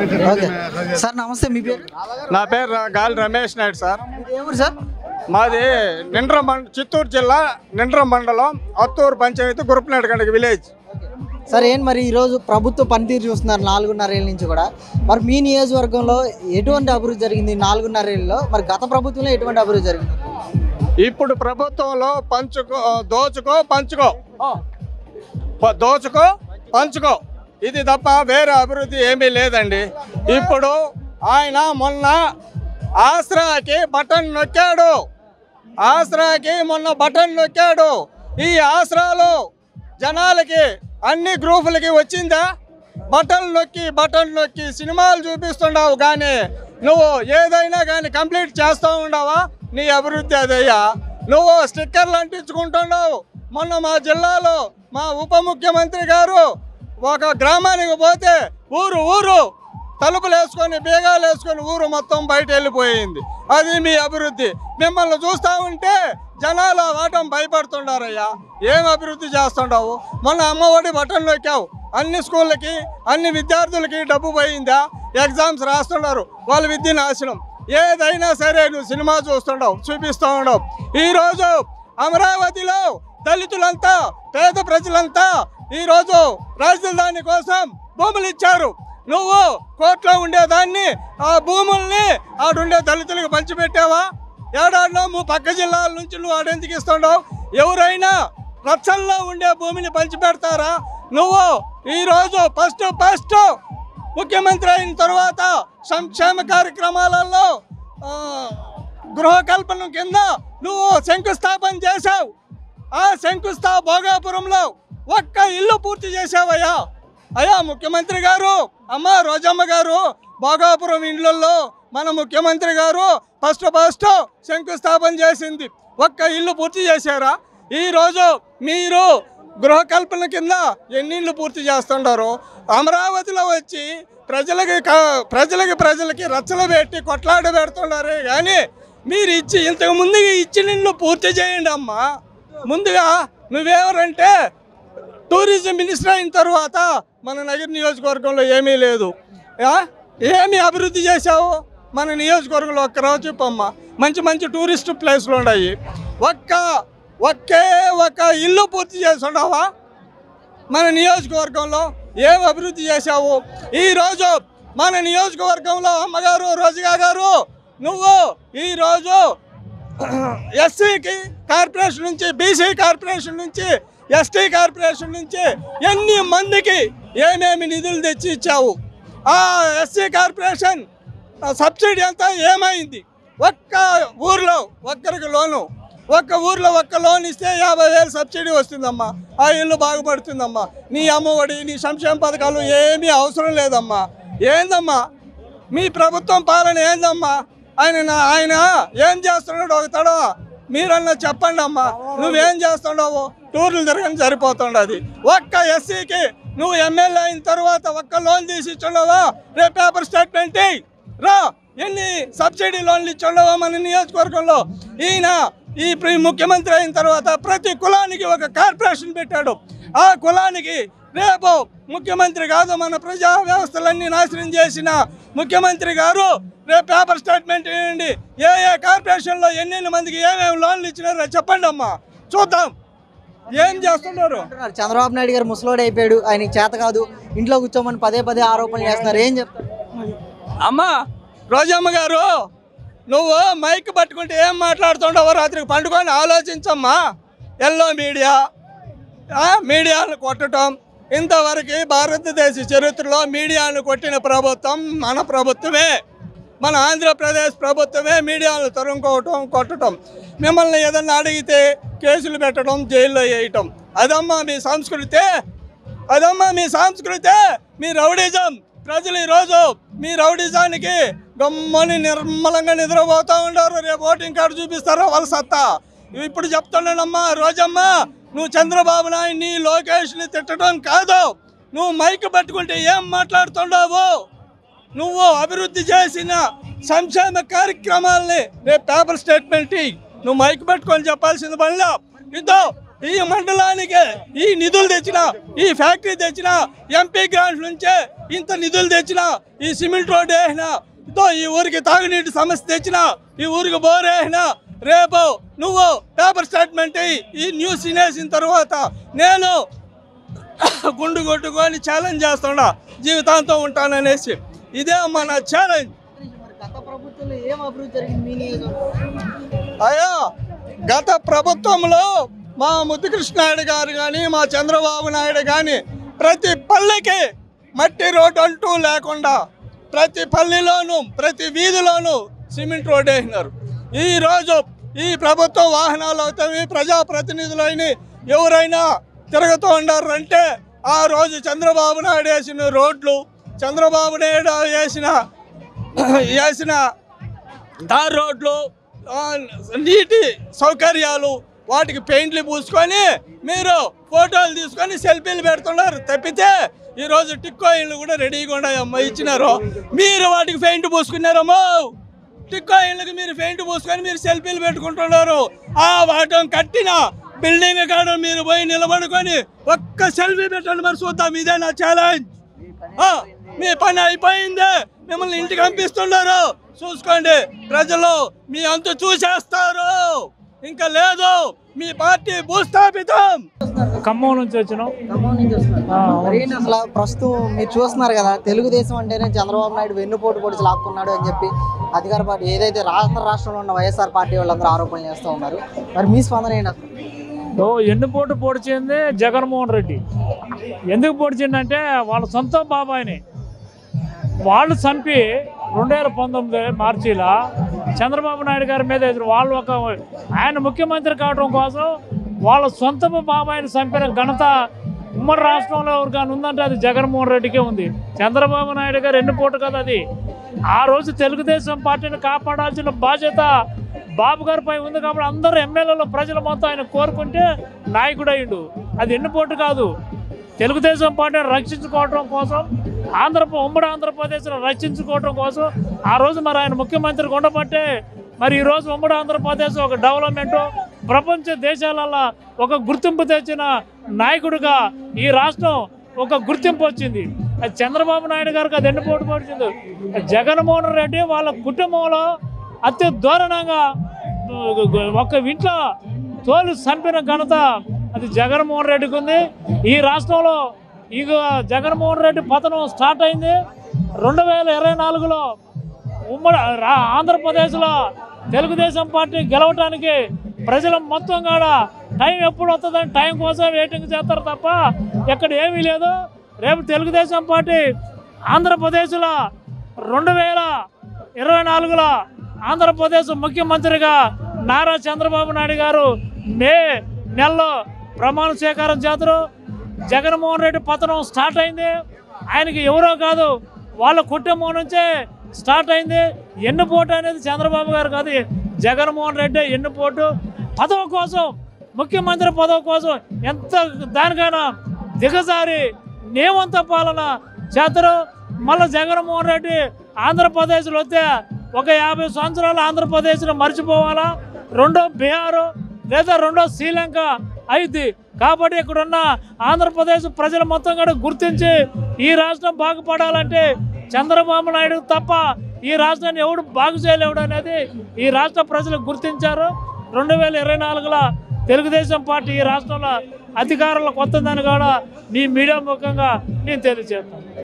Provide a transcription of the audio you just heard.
Okay sir నమస్తే మీ పేరు నా పేరు రా- గాలి రమేష్ నాయుడు సార్ మీది ఏ ఊరు సార్ మాది నిండ్ర మండ చిత్తూరు జిల్లా నిండ్ర మండలం అత్తూరు పంచాయతీ గురుపునేటగండి విలేజ్ సార్ ఏం మరి ఈరోజు ప్రభుత్వ పనితీరు చూస్తున్నారు నాలుగున్నరేళ్ళ నుంచి కూడా మరి మీ నియోజకవర్గంలో ఎటువంటి అభివృద్ధి జరిగింది నాలుగున్నరేళ్ళలో మరి గత ప్రభుత్వంలో ఎటువంటి అభివృద్ధి జరిగింది ఇప్పుడు ప్రభుత్వంలో పంచుకో దోచుకో పంచుకో ప- దోచుకో పంచుకో ఇది తప్ప వేరే అభివృద్ధి ఏమీ లేదండి ఇప్పుడు ఆయన మొన్న ఆసరాకి బటన్ నొక్కాడు ఆసరాకి మొన్న బటన్ నొక్కాడు ఈ ఆసరాలు జనాలకి అన్ని గ్రూపులకి వచ్చిందా బటన్ నొక్కి బటన్ నొక్కి సినిమాలు చూపిస్తుండవు కానీ నువ్వు ఏదైనా కానీ కంప్లీట్ చేస్తూ ఉండవా నీ అభివృద్ధి అదయ్యా నువ్వు స్టిక్కర్లు అంటించుకుంటున్నావు మొన్న మా జిల్లాలో మా ఉప ముఖ్యమంత్రి గారు ఒక గ్రామానికి పోతే ఊరు ఊరు తలుపులు వేసుకొని బీగాలు వేసుకొని ఊరు మొత్తం బయట వెళ్ళిపోయింది అది మీ అభివృద్ధి మిమ్మల్ని చూస్తూ ఉంటే జనాలు వాటం భయపడుతుండారయ్యా ఏం అభివృద్ధి చేస్తుండవు మొన్న అమ్మఒడి బటన్ నొక్కావు అన్ని స్కూళ్ళకి అన్ని విద్యార్థులకి డబ్బు పోయిందా ఎగ్జామ్స్ రాస్తున్నారు వాళ్ళ విద్య నాశనం ఏదైనా సరే నువ్వు సినిమా చూస్తుండవు చూపిస్తూ ఉండవు ఈరోజు అమరావతిలో దళితులంతా పేద ప్రజలంతా ఈరోజు రాజధాని కోసం భూములు ఇచ్చారు నువ్వు కోర్టులో ఉండేదాన్ని ఆ భూముల్ని ఆడుండే దళితులకు పంచిపెట్టావా ఏడాదిలో నువ్వు పక్క జిల్లాల నుంచి నువ్వు ఆడెందుకు ఇస్తుండవు ఎవరైనా రచ్చల్లో ఉండే భూమిని పంచిపెడతారా నువ్వు ఈరోజు ఫస్ట్ ఫస్ట్ ముఖ్యమంత్రి అయిన తర్వాత సంక్షేమ కార్యక్రమాలలో ఆ, గృహకల్పన కింద నువ్వు శంకుస్థాపన చేశావు ఆ శంకుస్థా భోగాపురంలో ఒక్క ఇల్లు పూర్తి చేసావయ్యా అయ్యా ముఖ్యమంత్రి గారు అమ్మ రోజమ్మ గారు భోగాపురం ఇండ్లలో మన ముఖ్యమంత్రి గారు ఫస్ట్ ఫస్ట్ శంకుస్థాపన చేసింది ఒక్క ఇల్లు పూర్తి చేశారా ఈరోజు మీరు గృహకల్పన కింద ఎన్ని ఇళ్ళు పూర్తి చేస్తుంటారు అమరావతిలో వచ్చి ప్రజలకి క- ప్రజలకి ప్రజలకి రచ్చలు పెట్టి కొట్లాడ పెడుతున్నారు కానీ మీరు ఇచ్చి ఇంతకు ముందు ఇచ్చిన ఇల్లు పూర్తి చేయండి అమ్మా ముందుగా నువ్వెవరంటే టూరిజం మినిస్టర్ అయిన తర్వాత మన నగర నియోజకవర్గంలో ఏమీ లేదు ఆ? ఏమి అభివృద్ధి చేశావు మన నియోజకవర్గంలో ఒక్కరోజు చెప్పమ్మా మంచి మంచి టూరిస్ట్ ప్లేస్లు ఉన్నాయి ఒక్క ఒకే ఒక ఇల్లు పూర్తి చేసి ఉండవా మన నియోజకవర్గంలో ఏం అభివృద్ధి చేశావు ఈరోజు మన నియోజకవర్గంలో అమ్మగారు రోజుగా గారు నువ్వు ఈరోజు ఎస్సీకి కార్పొరేషన్ నుంచి బీసీ కార్పొరేషన్ నుంచి ఎస్టీ కార్పొరేషన్ నుంచి ఎన్ని మందికి ఏమేమి నిధులు తెచ్చి ఇచ్చావు ఆ ఎస్సీ కార్పొరేషన్ ఆ సబ్సిడీ అంతా ఏమైంది ఒక్క ఊర్లో ఒక్కరికి లోను ఒక్క ఊర్లో ఒక్క లోన్ ఇస్తే యాభై వేలు సబ్సిడీ వస్తుందమ్మా ఆ ఇల్లు బాగుపడుతుందమ్మా నీ అమ్మఒడి నీ సంక్షేమ పథకాలు ఏమీ అవసరం లేదమ్మా ఏందమ్మా మీ ప్రభుత్వం పాలన ఏందమ్మా ఆయన నా- ఆయన ఏం చేస్తున్నాడు ఒక తడవ మీరన్నా చెప్పండి అమ్మా నువ్వేం చేస్తున్నావు టూర్లు తిరగని సరిపోతుండది ఒక్క ఎస్సీకి నువ్వు ఎమ్మెల్యే అయిన తర్వాత ఒక్క లోన్ తీసి ఇచ్చుండవా రేపు పేపర్ స్టేట్మెంట్ ఇయ్యి. రా ఎన్ని సబ్సిడీ లోన్లు ఇచ్చుండవా మన నియోజకవర్గంలో ఈయన ఈ ప్రి- ముఖ్యమంత్రి అయిన తర్వాత ప్రతి కులానికి ఒక కార్పొరేషన్ పెట్టాడు ఆ కులానికి రేపు ముఖ్యమంత్రి కాదు మన ప్రజా వ్యవస్థలన్నీ నాశనం చేసిన ముఖ్యమంత్రి గారు రేపు పేపర్ స్టేట్మెంట్ ఇవ్వండి ఏ ఏ కార్పొరేషన్లో ఎన్నెన్ని మందికి ఏమేమి లోన్లు ఇచ్చినారో చెప్పండి అమ్మా చూద్దాం ఏం చేస్తున్నారు అంటున్నారు చంద్రబాబు నాయుడు గారు ముసలోడు అయిపోయాడు ఆయనకి చేత కాదు ఇంట్లో కూర్చోమని పదే పదే ఆరోపణలు చేస్తున్నారు ఏం చెప్తారు అమ్మా రోజమ్మ గారు నువ్వు మైక్ పట్టుకుంటే ఏం మాట్లాడుతుండవో రాత్రికి పండుకొని ఆలోచించమ్మా ఎల్లో మీడియా ఆ, మీడియాను కొట్టడం ఇంతవరకు భారతదేశ చరిత్రలో మీడియాను కొట్టిన ప్రభుత్వం మన ప్రభుత్వమే మన ఆంధ్రప్రదేశ్ ప్రభుత్వమే మీడియాను తరుముకోవటం కొట్టడం మిమ్మల్ని ఏదన్నా అడిగితే కేసులు పెట్టడం జైల్లో వేయటం అదమ్మా మీ సంస్కృతి అదమ్మా మీ సంస్కృతి మీ రౌడిజం ప్రజలు ఈరోజు మీ రౌడిజానికి గమ్మని నిర్మలంగా నిద్రపోతూ ఉంటారు రేపు ఓటింగ్ కార్డు చూపిస్తారా వాళ్ళ సత్తా ఇప్పుడు చెప్తున్నానమ్మా రోజమ్మా నువ్వు చంద్రబాబు నాయుడిని లోకేష్ని తిట్టడం కాదు నువ్వు మైక్ పట్టుకుంటే ఏం మాట్లాడుతున్నావు నువ్వు అభివృద్ధి చేసిన సంక్షేమ కార్యక్రమాల్ని రేపు పేపర్ స్టేట్మెంట్ ఇయ్యి. నువ్వు మైక్ పెట్టుకొని చెప్పాల్సింది పనిలో ఇద్దో ఈ మండలానికి ఈ నిధులు తెచ్చిన ఈ ఫ్యాక్టరీ తెచ్చిన ఎంపీ గ్రాంట్ నుంచే ఇంత నిధులు తెచ్చిన ఈ సిమెంట్ రోడ్ వేసిన ఇదో ఈ ఊరికి తాగునీటి సమస్య తెచ్చిన ఈ ఊరికి బోర్ వేసిన రేపు నువ్వు పేపర్ స్టేట్మెంట్ ఇయ్యి. ఈ న్యూస్ వినేసిన తర్వాత నేను గుండు కొట్టుకొని ఛాలెంజ్ చేస్తున్నా జీవితాంతం ఉంటాననేసి ఇదే మన ఛాలెంజ్ మరి గత ప్రభుత్వంలో ఏం అభివృద్ధి జరిగింది మీ నియోజకవర్గం అయ్యా గత ప్రభుత్వంలో మా ముద్దుకృష్ణాయుడు గారు కానీ మా చంద్రబాబు నాయుడు కానీ ప్రతి పల్లెకి మట్టి రోడ్డు అంటూ లేకుండా ప్రతి పల్లెలోనూ ప్రతి వీధిలోనూ సిమెంట్ రోడ్డు వేసినారు ఈరోజు ఈ ప్రభుత్వం వాహనాలు అవుతాయి ప్రజాప్రతినిధులైన ఎవరైనా తిరుగుతూ ఉండారంటే ఆ రోజు చంద్రబాబు నాయుడు వేసిన రోడ్లు చంద్రబాబు నాయుడు వేసిన వేసిన తార్ రోడ్లు ఆ, నీటి సౌకర్యాలు వాటికి పెయింట్లు పూసుకొని మీరు ఫోటోలు తీసుకొని సెల్ఫీలు పెడుతున్నారు తప్పితే ఈరోజు టిక్కో ఇళ్ళు కూడా రెడీగా ఉన్నాయమ్మా ఇచ్చినారు మీరు వాటికి పెయింట్ పూసుకున్నారమ్మో టిక్కో ఇళ్ళకి మీరు పెయింట్ పూసుకొని మీరు సెల్ఫీలు పెట్టుకుంటున్నారు ఆ వాటం కట్టిన బిల్డింగ్ కాడ మీరు పోయి నిలబడుకొని ఒక్క సెల్ఫీ పెట్టండి మరి చూద్దాం ఇదే నా ఛాలెంజ్ ఆ, మీ పని అయిపోయింది మిమ్మల్ని ఇంటికి పంపిస్తున్నారు చూసుకోండి ప్రజలు మీ అంతు చూసేస్తారు ఇంకా లేదు మీ పార్టీ భూస్థాపితం ఖమ్మం నుంచి వచ్చినాం ఖమ్మం నుంచి వస్తున్నారు ఆ, మరి ఏంటి అసలు ప్రస్తుతం మీరు చూస్తున్నారు కదా తెలుగుదేశం అంటేనే చంద్రబాబు నాయుడు వెన్నుపోటు పొడిచి లాక్కున్నాడు అని చెప్పి అధికార పార్టీ ఏదైతే రాష్ట్ర రాష్ట్రంలో ఉన్న వైఎస్ఆర్ పార్టీ వాళ్ళందరూ ఆరోపణలు చేస్తూ ఉన్నారు మరి మీ స్పందన ఏంటి అసలు ఓ ఎన్నుపోటు పొడిచింది జగన్మోహన్ రెడ్డి ఎందుకు పొడిచిందంటే వాళ్ళ సొంత బాబాయిని వాళ్ళు చంపి రెండు వేల పంతొమ్మిది మార్చిలో చంద్రబాబు నాయుడు గారి మీద ఎదురు వాళ్ళు ఒక ఆయన ముఖ్యమంత్రి కావడం కోసం వాళ్ళ సొంత బాబాయిని చంపిన ఘనత ఉమ్మడి రాష్ట్రంలో ఎవరికైనా ఉందంటే అది జగన్మోహన్ రెడ్డికే ఉంది చంద్రబాబు నాయుడు గారు ఎన్నుపోటు కదా అది ఆ రోజు తెలుగుదేశం పార్టీని కాపాడాల్సిన బాధ్యత బాబు గారిపై ఉంది కాబట్టి అందరూ ఎమ్మెల్యేలు ప్రజలు మొత్తం ఆయన కోరుకుంటే నాయకుడు అయ్యిండు అది ఎన్నుపోటు కాదు తెలుగుదేశం పార్టీని రక్షించుకోవడం కోసం ఆంధ్ర ఉమ్మడి ఆంధ్రప్రదేశ్ను రక్షించుకోవడం కోసం ఆ రోజు మరి ఆయన ముఖ్యమంత్రి ఉండబట్టే మరి ఈ రోజు ఉమ్మడి ఆంధ్రప్రదేశ్ ఒక డెవలప్మెంట్ ప్రపంచ దేశాలలో ఒక గుర్తింపు తెచ్చిన నాయకుడిగా ఈ రాష్ట్రం ఒక గుర్తింపు వచ్చింది అది చంద్రబాబు నాయుడు గారికి అది ఎన్నుపోటు పడిచింది జగన్మోహన్ రెడ్డి వాళ్ళ కుటుంబంలో అతి దారుణంగా ఒక ఇంట్లో తోలు చంపిన ఘనత అది జగన్మోహన్ రెడ్డికి ఉంది ఈ రాష్ట్రంలో ఇక జగన్మోహన్ రెడ్డి పతనం స్టార్ట్ అయింది రెండు వేల ఇరవై నాలుగులో ఉమ్మడి రా- ఆంధ్రప్రదేశ్లో తెలుగుదేశం పార్టీ గెలవటానికి ప్రజలు మొత్తం కూడా టైం ఎప్పుడు వస్తుందని టైం కోసం వెయిటింగ్ చేస్తారు తప్ప ఎక్కడ ఏమీ లేదు రేపు తెలుగుదేశం పార్టీ ఆంధ్రప్రదేశ్లో రెండు వేల ఇరవై నాలుగులో ఆంధ్రప్రదేశ్ ముఖ్యమంత్రిగా నారా చంద్రబాబు నాయుడు గారు మే నెలలో ప్రమాణ స్వీకారం చేస్తారు జగన్మోహన్ రెడ్డి పతనం స్టార్ట్ అయింది ఆయనకి ఎవరో కాదు వాళ్ళ కుటుంబం నుంచే స్టార్ట్ అయింది ఎన్నుపోటు అనేది చంద్రబాబు గారు కాదు జగన్మోహన్ రెడ్డి ఎన్నుపోటు పదవి కోసం ముఖ్యమంత్రి పదవి కోసం ఎంత దానికైనా దిగజారి నేవంత పాలన చేస్తారు మళ్ళీ జగన్మోహన్ రెడ్డి ఆంధ్రప్రదేశ్లో వస్తే ఒక యాభై సంవత్సరాలు ఆంధ్రప్రదేశ్లో మర్చిపోవాలా రెండో బీహారు లేదా రెండో శ్రీలంక అయింది కాబట్టి ఇక్కడున్న ఆంధ్రప్రదేశ్ ప్రజలు మొత్తం కూడా గుర్తించి ఈ రాష్ట్రం బాగుపడాలంటే చంద్రబాబు నాయుడు తప్ప ఈ రాష్ట్రాన్ని ఎవడు బాగు చేయలేవుడు అనేది ఈ రాష్ట్ర ప్రజలు గుర్తించారు రెండు వేల ఇరవై నాలుగులో తెలుగుదేశం పార్టీ ఈ రాష్ట్రంలో అధికారంలోకి వస్తుందని కూడా నీ మీడియా ముఖంగా నేను తెలియజేస్తాను